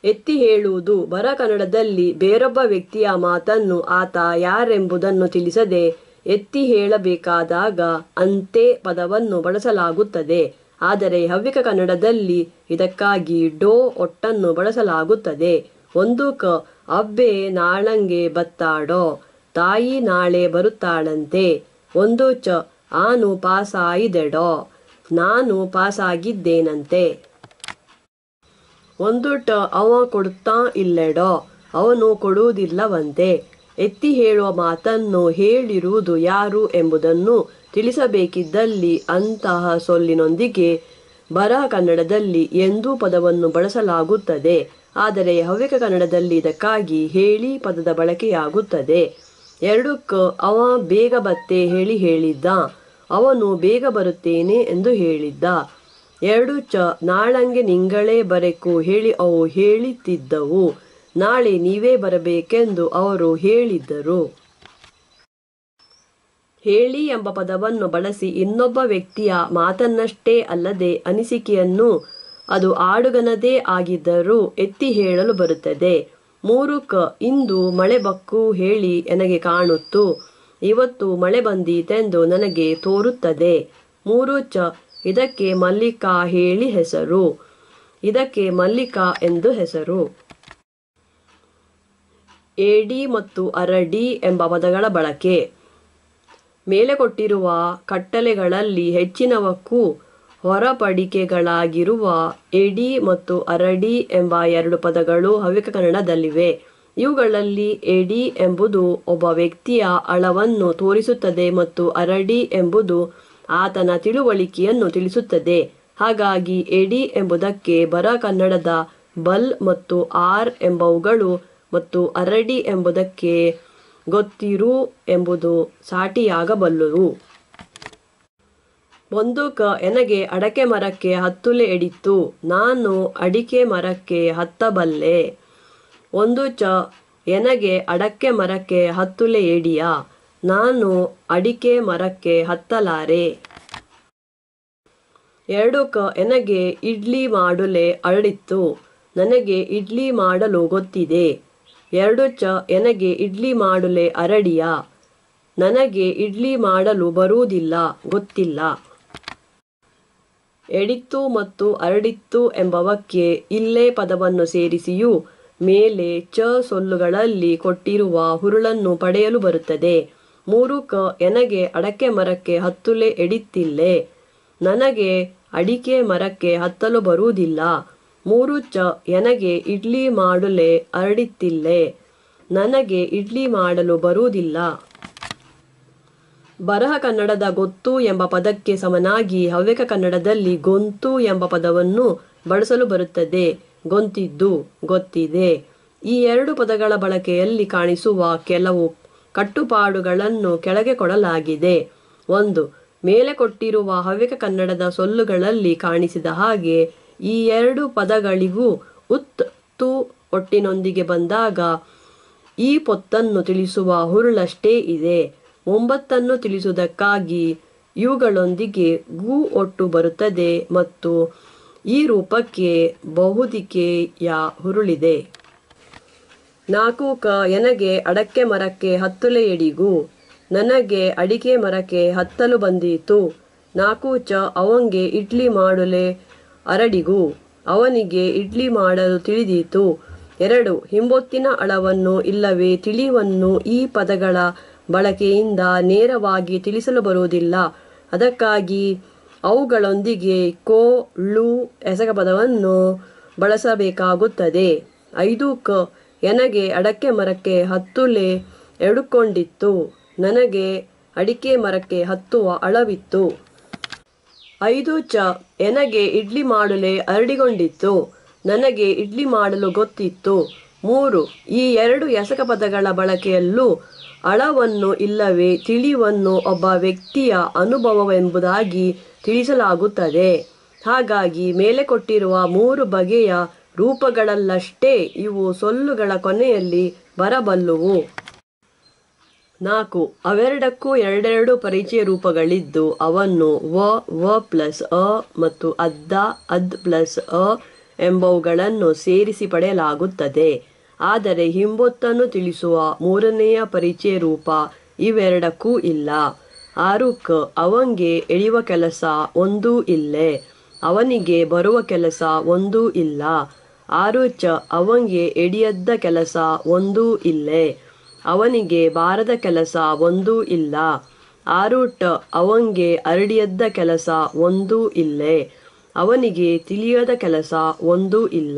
ಎತ್ತಿ ಹೇಳುವುದು ಬರ ಕನ್ನಡದಲ್ಲಿ ಬೇರೊಬ್ಬ ವ್ಯಕ್ತಿಯ ಮಾತನ್ನು ಆತ ಯಾರೆಂಬುದನ್ನು ತಿಳಿಸದೆ ಎತ್ತಿ ಹೇಳಬೇಕಾದಾಗ ಅಂತೆ ಪದವನ್ನು ಬಳಸಲಾಗುತ್ತದೆ ಆದರೆ ಹವ್ಯಕ ಕನ್ನಡದಲ್ಲಿ ಇದಕ್ಕಾಗಿ ಡೋ ಒಟ್ಟನ್ನು ಬಳಸಲಾಗುತ್ತದೆ ಒಂದು ಕ ಅಬ್ಬೆ ನಾಳಂಗೆ ಬತ್ತಾಡೋ ತಾಯಿ ನಾಳೆ ಬರುತ್ತಾಳಂತೆ ಒಂದು ಚ ಆನು ಪಾಸಾಯಿದೆಡೋ ನಾನು ಪಾಸಾಗಿದ್ದೇನಂತೆ ಒಂದು ಟ ಅವ ಕೊಡುತ್ತಾ ಇಲ್ಲೆಡೋ ಅವನು ಕೊಡುವುದಿಲ್ಲವಂತೆ ಎತ್ತಿ ಹೇಳುವ ಮಾತನ್ನು ಹೇಳಿರುವುದು ಯಾರು ಎಂಬುದನ್ನು ತಿಳಿಸಬೇಕಿದ್ದಲ್ಲಿ ಅಂತಹ ಸೊಲ್ಲಿನೊಂದಿಗೆ ಬರಹ ಕನ್ನಡದಲ್ಲಿ ಎಂದೂ ಪದವನ್ನು ಬಳಸಲಾಗುತ್ತದೆ ಆದರೆ ಹವ್ಯಕ ಕನ್ನಡದಲ್ಲಿ ಇದಕ್ಕಾಗಿ ಹೇಳಿ ಪದದ ಬಳಕೆಯಾಗುತ್ತದೆ ಎರಡಕ್ಕ ಅವ ಬೇಗ ಬತ್ತೆ ಹೇಳಿ ಹೇಳಿದ್ದ ಅವನು ಬೇಗ ಬರುತ್ತೇನೆ ಎಂದು ಹೇಳಿದ್ದ ಎರಡು ಚ ನಾಳಂಗೆ ನಿಂಗಳೇ ಬರೆಕು ಹೇಳಿ ಅವು ಹೇಳುತ್ತಿದ್ದವು ನಾಳೆ ನೀವೇ ಬರಬೇಕೆಂದು ಅವರು ಹೇಳಿದ್ದರು ಹೇಳಿ ಎಂಬ ಪದವನ್ನು ಬಳಸಿ ಇನ್ನೊಬ್ಬ ವ್ಯಕ್ತಿಯ ಮಾತನ್ನಷ್ಟೇ ಅಲ್ಲದೆ ಅನಿಸಿಕೆಯನ್ನು ಅದು ಆಡುಗನದೇ ಆಗಿದ್ದರೂ ಎತ್ತಿ ಹೇಳಲು ಬರುತ್ತದೆ ಮೂರು ಕ ಇಂದು ಮಳೆ ಬಕ್ಕು ಹೇಳಿ ನನಗೆ ಕಾಣುತ್ತು ಇವತ್ತು ಮಳೆ ಬಂದೀತೆಂದು ನನಗೆ ತೋರುತ್ತದೆ ಮೂರು ಚ ಇದಕ್ಕೆ ಮಲ್ಲಿಕಾ ಹೇಳಿ ಹೆಸರು ಇದಕ್ಕೆ ಮಲ್ಲಿಕಾ ಎಂದು ಹೆಸರು ಏಡಿ ಮತ್ತು ಅರಡಿ ಎಂಬ ಪದಗಳ ಬಳಕೆ ಮೇಲೆ ಕೊಟ್ಟಿರುವ ಕಟ್ಟಲೆಗಳಲ್ಲಿ ಹೆಚ್ಚಿನವಕ್ಕೂ ಹೊರಪಡಿಕೆಗಳಾಗಿರುವ ಎಡಿ ಮತ್ತು ಅರಡಿ ಎಂಬ ಎರಡು ಪದಗಳು ಹವ್ಯಕ ಕನ್ನಡದಲ್ಲಿವೆ ಇವುಗಳಲ್ಲಿ ಎಡಿ ಎಂಬುದು ಒಬ್ಬ ವ್ಯಕ್ತಿಯ ಅಳವನ್ನು ತೋರಿಸುತ್ತದೆ ಮತ್ತು ಅರಡಿ ಎಂಬುದು ಆತನ ತಿಳುವಳಿಕೆಯನ್ನು ತಿಳಿಸುತ್ತದೆ ಹಾಗಾಗಿ ಎಡಿ ಎಂಬುದಕ್ಕೆ ಬರ ಕನ್ನಡದ ಬಲ್ ಮತ್ತು ಆರ್ ಎಂಬವುಗಳು ಮತ್ತು ಅರಡಿ ಎಂಬುದಕ್ಕೆ ಗೊತ್ತಿರು ಎಂಬುದು ಸಾಟಿಯಾಗಬಲ್ಲುವು ಒಂದು ಕ ಎನಗೆ ಅಡಕೆ ಮರಕ್ಕೆ ಹತ್ತುಲೆ ಎಡಿತ್ತು ನಾನು ಅಡಿಕೆ ಮರಕ್ಕೆ ಹತ್ತಬಲ್ಲೆ ಒಂದು ಚ ಎನಗೆ ಅಡಕೆ ಮರಕ್ಕೆ ಹತ್ತುಲೆ ಎಡಿಯ ನಾನು ಅಡಿಕೆ ಮರಕ್ಕೆ ಹತ್ತಲಾರೆ ಎರಡು ಕ ಎನಗೆ ಇಡ್ಲಿ ಮಾಡುಲೆ ಅರಳಿತ್ತು ನನಗೆ ಇಡ್ಲಿ ಮಾಡಲು ಗೊತ್ತಿದೆ ಎರಡು ಚ ಎನಗೆ ಇಡ್ಲಿ ಮಾಡುಲೆ ಅರಡಿಯ ನನಗೆ ಇಡ್ಲಿ ಮಾಡಲು ಬರುವುದಿಲ್ಲ ಗೊತ್ತಿಲ್ಲ ಎಡಿತ್ತು ಮತ್ತು ಅರಡಿತ್ತು ಎಂಬವಕ್ಕೆ ಇಲ್ಲೇ ಪದವನ್ನು ಸೇರಿಸಿಯೂ ಮೇಲೆ ಚ ಸೊಲ್ಲುಗಳಲ್ಲಿ ಕೊಟ್ಟಿರುವ ಹುರುಳನ್ನು ಪಡೆಯಲು ಬರುತ್ತದೆ ಮೂರು ಕ ಎನಗೆ ಅಡಕೆ ಮರಕ್ಕೆ ಹತ್ತುಲೆ ಎಡಿತ್ತಿಲ್ಲೆ ನನಗೆ ಅಡಿಕೆ ಮರಕ್ಕೆ ಹತ್ತಲು ಬರುವುದಿಲ್ಲ ಮೂರು ಚ ಎನಗೆ ಇಡ್ಲಿ ಮಾಡುಲೆ ಅರಡಿತ್ತಿಲ್ಲೆ ನನಗೆ ಇಡ್ಲಿ ಮಾಡಲು ಬರುವುದಿಲ್ಲ ಬರಹ ಕನ್ನಡದ ಗೊತ್ತು ಎಂಬ ಪದಕ್ಕೆ ಸಮನಾಗಿ ಹವ್ಯಕ ಕನ್ನಡದಲ್ಲಿ ಗೊಂತು ಎಂಬ ಪದವನ್ನು ಬಳಸಲು ಬರುತ್ತದೆ ಗೊಂತಿದ್ದು ಗೊತ್ತಿದೆ ಈ ಎರಡು ಪದಗಳ ಬಳಕೆಯಲ್ಲಿ ಕಾಣಿಸುವ ಕೆಲವು ಕಟ್ಟುಪಾಡುಗಳನ್ನು ಕೆಳಗೆ ಕೊಡಲಾಗಿದೆ ಒಂದು ಮೇಲೆ ಕೊಟ್ಟಿರುವ ಹವ್ಯಕ ಕನ್ನಡದ ಸೊಲ್ಲುಗಳಲ್ಲಿ ಕಾಣಿಸಿದ ಹಾಗೆ ಈ ಎರಡು ಪದಗಳಿಗೂ ಉತ್ ತು ಒಟ್ಟಿನೊಂದಿಗೆ ಬಂದಾಗ ಈ ಪೊತ್ತನ್ನು ತಿಳಿಸುವ ಹುರುಳಷ್ಟೇ ಇದೆ ಮುಂಬತ್ತನ್ನು ತಿಳಿಸುವುದಕ್ಕಾಗಿ ಇವುಗಳೊಂದಿಗೆ ಗು ಒಟ್ಟು ಬರುತ್ತದೆ ಮತ್ತು ಈ ರೂಪಕ್ಕೆ ಬಹುದಿಕೆಯ ಹುರುಳಿದೆ ನಾಲ್ಕು ಕ ಎನಗೆ ಅಡಕೆ ಮರಕ್ಕೆ ಹತ್ತುಲೆ ಎಡಿಗು ನನಗೆ ಅಡಿಕೆ ಮರಕ್ಕೆ ಹತ್ತಲು ಬಂದೀತು ನಾಲ್ಕು ಚ ಅವಂಗೆ ಇಡ್ಲಿ ಮಾಡಲೆ ಅರಡಿಗು ಅವನಿಗೆ ಇಡ್ಲಿ ಮಾಡಲು ತಿಳಿದೀತು ಎರಡು ಹಿಂಬೊತ್ತಿನ ಅಳವನ್ನು ಇಲ್ಲವೇ ತಿಳಿವನ್ನು ಈ ಪದಗಳ ಬಳಕೆಯಿಂದ ನೇರವಾಗಿ ತಿಳಿಸಲು ಬರುವುದಿಲ್ಲ ಅದಕ್ಕಾಗಿ ಅವುಗಳೊಂದಿಗೆ ಕೋ ಳು ಎಸಗ ಪದವನ್ನು ಬಳಸಬೇಕಾಗುತ್ತದೆ ಐದು ಕ ಎನಗೆ ಅಡಕೆ ಮರಕ್ಕೆ ಹತ್ತುಲೆ ಎಡುಕೊಂಡಿತ್ತು ನನಗೆ ಅಡಿಕೆ ಮರಕ್ಕೆ ಹತ್ತುವ ಅಳವಿತ್ತು ಐದು ಚ ಎನಗೆ ಇಡ್ಲಿ ಮಾಡಲೆ ಅರಡಿಕೊಂಡಿತ್ತು ನನಗೆ ಇಡ್ಲಿ ಮಾಡಲು ಗೊತ್ತಿತ್ತು ಮೂರು ಈ ಎರಡು ಎಸಕ ಪದಗಳ ಬಳಕೆಯಲ್ಲೂ ಅಳವನ್ನು ಇಲ್ಲವೇ ತಿಳಿವನ್ನು ಒಬ್ಬ ವ್ಯಕ್ತಿಯ ಅನುಭವವೆಂಬುದಾಗಿ ತಿಳಿಸಲಾಗುತ್ತದೆ ಹಾಗಾಗಿ ಮೇಲೆ ಕೊಟ್ಟಿರುವ ಮೂರು ಬಗೆಯ ರೂಪಗಳಲ್ಲಷ್ಟೇ ಇವು ಸೊಲ್ಲುಗಳ ಕೊನೆಯಲ್ಲಿ ಬರಬಲ್ಲುವು ನಾಲ್ಕು ಅವೆರಡಕ್ಕೂ ಎರಡೆರಡು ಪರಿಚಯ ರೂಪಗಳಿದ್ದು ಅವನ್ನು ವ ವ ಪ್ಲಸ್ ಅ ಮತ್ತು ಅದ್ದ ಅದ್ ಪ್ಲಸ್ ಅ ಎಂಬವುಗಳನ್ನು ಸೇರಿಸಿ ಪಡೆಯಲಾಗುತ್ತದೆ ಆದರೆ ಹಿಂಬೊತ್ತನ್ನು ತಿಳಿಸುವ ಮೂರನೆಯ ಪರಿಚಯ ರೂಪ ಇವೆರಡಕ್ಕೂ ಇಲ್ಲ ಆರುಕ್ ಅವಂಗೆ ಎಳೆಯುವ ಕೆಲಸ ಒಂದೂ ಇಲ್ಲೇ ಅವನಿಗೆ ಬರುವ ಕೆಲಸ ಒಂದೂ ಇಲ್ಲ ಆರುಚ ಅವಂಗೆ ಎಡಿಯದ್ದ ಕೆಲಸ ಒಂದೂ ಇಲ್ಲೇ ಅವನಿಗೆ ಬಾರದ ಕೆಲಸ ಒಂದೂ ಇಲ್ಲ ಆರುಟ್ ಅವಂಗೆ ಅರಡಿಯದ್ದ ಕೆಲಸ ಒಂದೂ ಇಲ್ಲೇ ಅವನಿಗೆ ತಿಳಿಯದ ಕೆಲಸ ಒಂದೂ ಇಲ್ಲ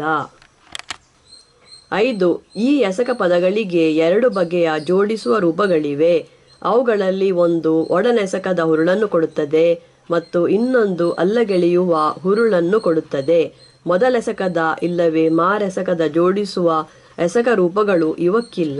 ಐದು ಈ ಎಸಕ ಪದಗಳಿಗೆ ಎರಡು ಬಗೆಯ ಜೋಡಿಸುವ ರೂಪಗಳಿವೆ ಅವುಗಳಲ್ಲಿ ಒಂದು ಒಡನೆಸಕದ ಹುರುಳನ್ನು ಕೊಡುತ್ತದೆ ಮತ್ತು ಇನ್ನೊಂದು ಅಲ್ಲಗೆಳೆಯುವ ಹುರುಳನ್ನು ಕೊಡುತ್ತದೆ ಮೊದಲೆಸಕದ ಇಲ್ಲವೇ ಮಾರೆಸಕದ ಜೋಡಿಸುವ ಎಸಕ ರೂಪಗಳು ಇವಕ್ಕಿಲ್ಲ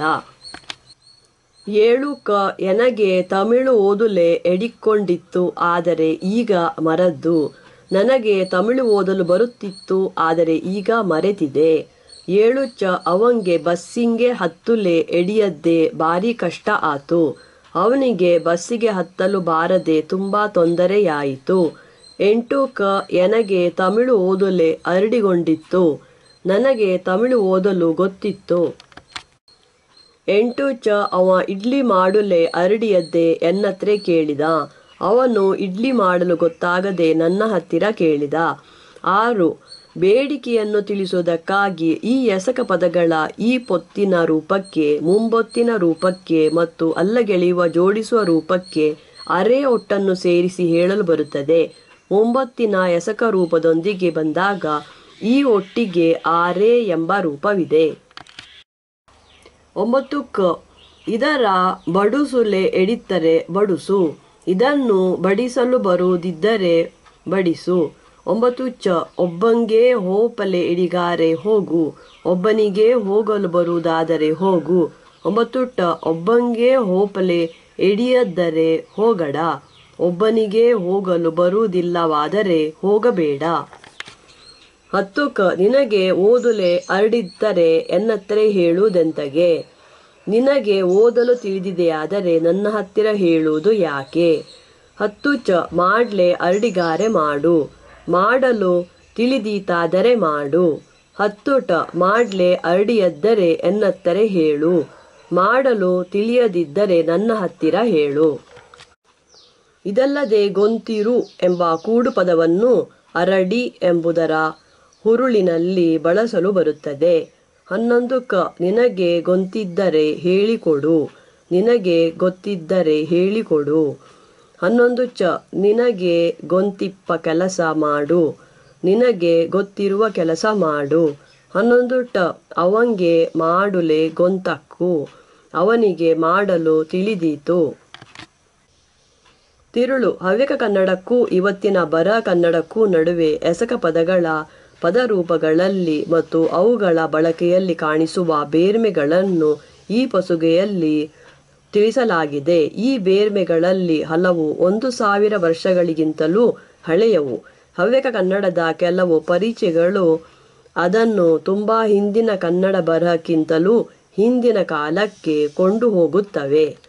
ಏಳು ಕ ಎನಗೆ ತಮಿಳು ಓದುಲೆ ಎಡಿಕೊಂಡಿತ್ತು ಆದರೆ ಈಗ ಮರದ್ದು ನನಗೆ ತಮಿಳು ಓದಲು ಬರುತ್ತಿತ್ತು ಆದರೆ ಈಗ ಮರೆತಿದೆ ಏಳು ಚ ಅವಂಗೆ ಬಸ್ಸಿಂಗೆ ಹತ್ತುಲೆ ಎಡಿಯದ್ದೇ ಭಾರಿ ಕಷ್ಟ ಆತು ಅವನಿಗೆ ಬಸ್ಸಿಗೆ ಹತ್ತಲು ಬಾರದೆ ತುಂಬ ತೊಂದರೆಯಾಯಿತು ಎಂಟು ಕ ಎನಗೆ ತಮಿಳು ಓದಲೆ ಅರಡಿಗೊಂಡಿತ್ತು ನನಗೆ ತಮಿಳು ಓದಲು ಗೊತ್ತಿತ್ತು ಎಂಟು ಚ ಅವ ಇಡ್ಲಿ ಮಾಡುಲೆ ಅರಡಿಯದ್ದೆ ಎನ್ನತ್ರೆ ಕೇಳಿದ ಅವನು ಇಡ್ಲಿ ಮಾಡಲು ಗೊತ್ತಾಗದೆ ನನ್ನ ಹತ್ತಿರ ಕೇಳಿದ ಆರು ಬೇಡಿಕೆಯನ್ನು ತಿಳಿಸುವುದಕ್ಕಾಗಿ ಈ ಎಸಕ ಪದಗಳ ಈ ಪೊತ್ತಿನ ರೂಪಕ್ಕೆ ಮುಂಬೊತ್ತಿನ ರೂಪಕ್ಕೆ ಮತ್ತು ಅಲ್ಲಗೆಳೆಯುವ ಜೋಡಿಸುವ ರೂಪಕ್ಕೆ ಅರೆ ಒಟ್ಟನ್ನು ಸೇರಿಸಿ ಹೇಳಲು ಬರುತ್ತದೆ ಮುಂಬೊತ್ತಿನ ಎಸಕ ರೂಪದೊಂದಿಗೆ ಬಂದಾಗ ಈ ಒಟ್ಟಿಗೆ ಆರೆ ಎಂಬ ರೂಪವಿದೆ ಒಂಬತ್ತು ಕ ಇದರ ಬಡುಸುಲೆ ಎಡಿತ್ತರೆ ಬಡುಸು ಇದನ್ನು ಬಡಿಸಲು ಬರುವುದಿದ್ದರೆ ಬಡಿಸು ಒಂಬತ್ತು ಚ ಒಬ್ಬಂಗೆ ಹೋಪಲೆ ಎಡಿಗಾರೆ ಹೋಗು ಒಬ್ಬನಿಗೆ ಹೋಗಲು ಬರುವುದಾದರೆ ಹೋಗು ಒಂಬತ್ತು ಟ ಒಬ್ಬಂಗೆ ಹೋಪಲೆ ಎಡಿಯದ್ದರೆ ಹೋಗಡ ಒಬ್ಬನಿಗೆ ಹೋಗಲು ಬರುವುದಿಲ್ಲವಾದರೆ ಹೋಗಬೇಡ ಹತ್ತು ಕ ನಿನಗೆ ಓದುಲೆ ಅರಡಿದ್ದರೆ ಎನ್ನತ್ತರೆ ಹೇಳುವುದೆಂತಗೆ ನಿನಗೆ ಓದಲು ತಿಳಿದಿದೆಯಾದರೆ ನನ್ನ ಹತ್ತಿರ ಹೇಳುವುದು ಯಾಕೆ ಹತ್ತು ಚ ಮಾಡ್ಲೆ ಅರಡಿಗಾರೆ ಮಾಡು ಮಾಡಲು ತಿಳಿದೀತಾದರೆ ಮಾಡು ಹತ್ತು ಟ ಮಾಡ್ಲೆ ಅರಡಿಯದ್ದರೆ ಎನ್ನತ್ತರೆ ಹೇಳು ಮಾಡಲು ತಿಳಿಯದಿದ್ದರೆ ನನ್ನ ಹತ್ತಿರ ಹೇಳು ಇದಲ್ಲದೆ ಗೊಂತಿರು ಎಂಬ ಕೂಡು ಪದವನ್ನು ಅರಡಿ ಎಂಬುದರ ಹುರುಳಿನಲ್ಲಿ ಬಳಸಲು ಬರುತ್ತದೆ ಹನ್ನೊಂದು ಕ ನಿನಗೆ ಗೊಂತಿದ್ದರೆ ಹೇಳಿಕೊಡು ನಿನಗೆ ಗೊತ್ತಿದ್ದರೆ ಹೇಳಿಕೊಡು ಹನ್ನೊಂದು ಚ ನಿನಗೆ ಗೊಂತಿಪ್ಪ ಕೆಲಸ ಮಾಡು ನಿನಗೆ ಗೊತ್ತಿರುವ ಕೆಲಸ ಮಾಡು ಹನ್ನೊಂದು ಟ ಅವಂಗೆ ಮಾಡುಲೆ ಗೊಂತಕ್ಕು ಅವನಿಗೆ ಮಾಡಲು ತಿಳಿದೀತು ತಿರುಳು ಹವ್ಯಕ ಕನ್ನಡಕ್ಕೂ ಇವತ್ತಿನ ಬರ ಕನ್ನಡಕ್ಕೂ ನಡುವೆ ಎಸಕ ಪದಗಳ ಪದರೂಪಗಳಲ್ಲಿ ಮತ್ತು ಅವುಗಳ ಬಳಕೆಯಲ್ಲಿ ಕಾಣಿಸುವ ಬೇರ್ಮೆಗಳನ್ನು ಈ ಪಸುಗೆಯಲ್ಲಿ ತಿಳಿಸಲಾಗಿದೆ ಈ ಬೇರ್ಮೆಗಳಲ್ಲಿ ಹಲವು ಒಂದು ಸಾವಿರ ವರ್ಷಗಳಿಗಿಂತಲೂ ಹಳೆಯವು ಹವ್ಯಕ ಕನ್ನಡದ ಕೆಲವು ಪರಿಚಯಗಳು ಅದನ್ನು ತುಂಬ ಹಿಂದಿನ ಕನ್ನಡ ಬರಹಕ್ಕಿಂತಲೂ ಹಿಂದಿನ ಕಾಲಕ್ಕೆ ಕೊಂಡು ಹೋಗುತ್ತವೆ